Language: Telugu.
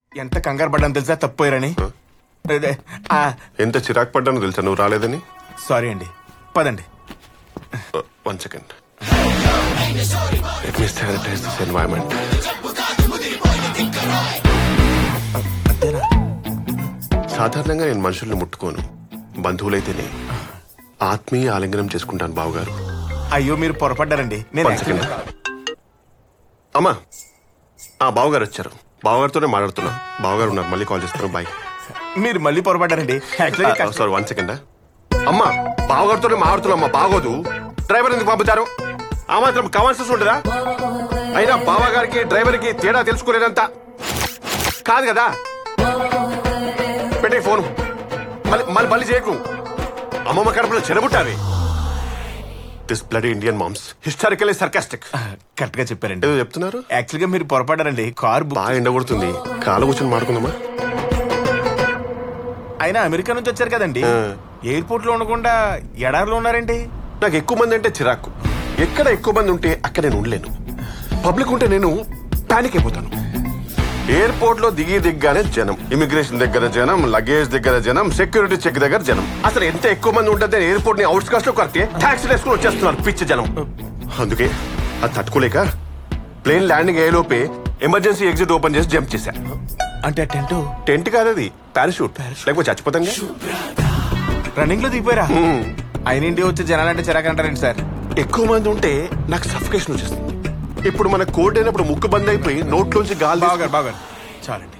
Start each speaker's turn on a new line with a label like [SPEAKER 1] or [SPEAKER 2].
[SPEAKER 1] ఎంత కంగారు పడ్డాను తెలుసా తప్పోయారని అదే, ఆ,
[SPEAKER 2] ఎంత చిరాకు పడ్డానో తెలుసా నువ్వు రాలేదని
[SPEAKER 1] సారీ అండి పదండి
[SPEAKER 2] one second let me sanitize this environment
[SPEAKER 1] అంతేనా
[SPEAKER 2] సాధారణంగా నేను మనుషుల్ని ముట్టుకోను బంధువులైతేనే ఆత్మీయ ఆలింగనం చేసుకుంటాను బావగారు
[SPEAKER 1] అయ్యో మీరు పొరపడ్డారండి నేను
[SPEAKER 2] One second. అమ్మా ఆ బావగారు వచ్చారు బావగారితోనే మాట్లాడుతున్నా బావగారు ఉన్నారు మళ్ళీ కాల్ చేస్తాను బాయ్
[SPEAKER 1] మీరు మళ్ళీ పొరపడ్డారండి యాక్చువల్లీ కష్ట-
[SPEAKER 2] సారీ వన్ సెకండ్ అమ్మా బావగారితోనే మాట్లాడుతున్నా అమ్మా బాగోదు డ్రైవర్ ఎందుకు పంపుతారు ఆ మాత్రం కమాన్సెస్ ఉండదా అయినా బావగారికి డ్రైవర్కి తేడా తెలుసుకోలేదంత కాదు కదా పెట్టే ఫోన్ మళ్ళీ మళ్ళీ మళ్ళీ చేయకు అమ్మమ్మ కడుపులో చెరబుట్టావి this blood Indian moms historically sarcastic
[SPEAKER 1] correct గా చెప్పారండి
[SPEAKER 2] ఏదో చెప్తున్నారు
[SPEAKER 1] యాక్చువల్ గా మీరు పొరపడ్డారండి కార్ బుక్
[SPEAKER 2] బాగా ఎండగొడుతుంది కాలు కూర్చొని మాడుకుందామా
[SPEAKER 1] అయినా అమెరికా నుంచి వచ్చారు కదండి
[SPEAKER 2] ఆ.
[SPEAKER 1] ఎయిర్పోర్ట్ లో ఉండకుండా ఎడారిలో ఉన్నారేంటి
[SPEAKER 2] నాకు ఎక్కువ మంది అంటే చిరాకు ఎక్కడ ఎక్కువ మంది ఉంటే అక్కడ నేను ఉండలేను పబ్లిక్ ఉంటే నేను పానిక్ అయిపోతాను ఎయిర్పోర్ట్ లో దిగి దిగ్గానే జనం ఇమిగ్రేషన్ దగ్గర జనం లగేజ్ దగ్గర జనం సెక్యూరిటీ చెక్ దగ్గర జనం అసలు ఎంత ఎక్కువ మంది ఉంటుంది ఎయిర్పోర్ట్ ని అవుట్స్కట్స్ లో కడితే ట్యాక్సీలు వేసుకుని వచ్చేస్తున్నారు పిచ్చి జనం అందుకే అది తట్టుకోలేక ప్లేన్ ల్యాండింగ్ అయ్యేలోపే ఎమర్జెన్సీ ఎగ్జిట్ ఓపెన్ చేసి జంప్ చేశా
[SPEAKER 1] అంటే టెంట్
[SPEAKER 2] టెంట్ కాదు అది పారాషూట్ లేకపోతే చచ్చిపోతాం
[SPEAKER 1] రన్నింగ్ లో దిగిపోయారా ఆయన ఇండియా వచ్చే జనాలంటే చిరాకు అంటారండి సార్
[SPEAKER 2] ఎక్కువ మంది ఉంటే నాకు సఫికేషన్ వచ్చేస్తుంది ఇప్పుడు మన కోడ్ అయినప్పుడు ముక్కు బంద్ అయిపోయి నోట్లోంచి గాలి
[SPEAKER 1] బాగా బాగా చాలండి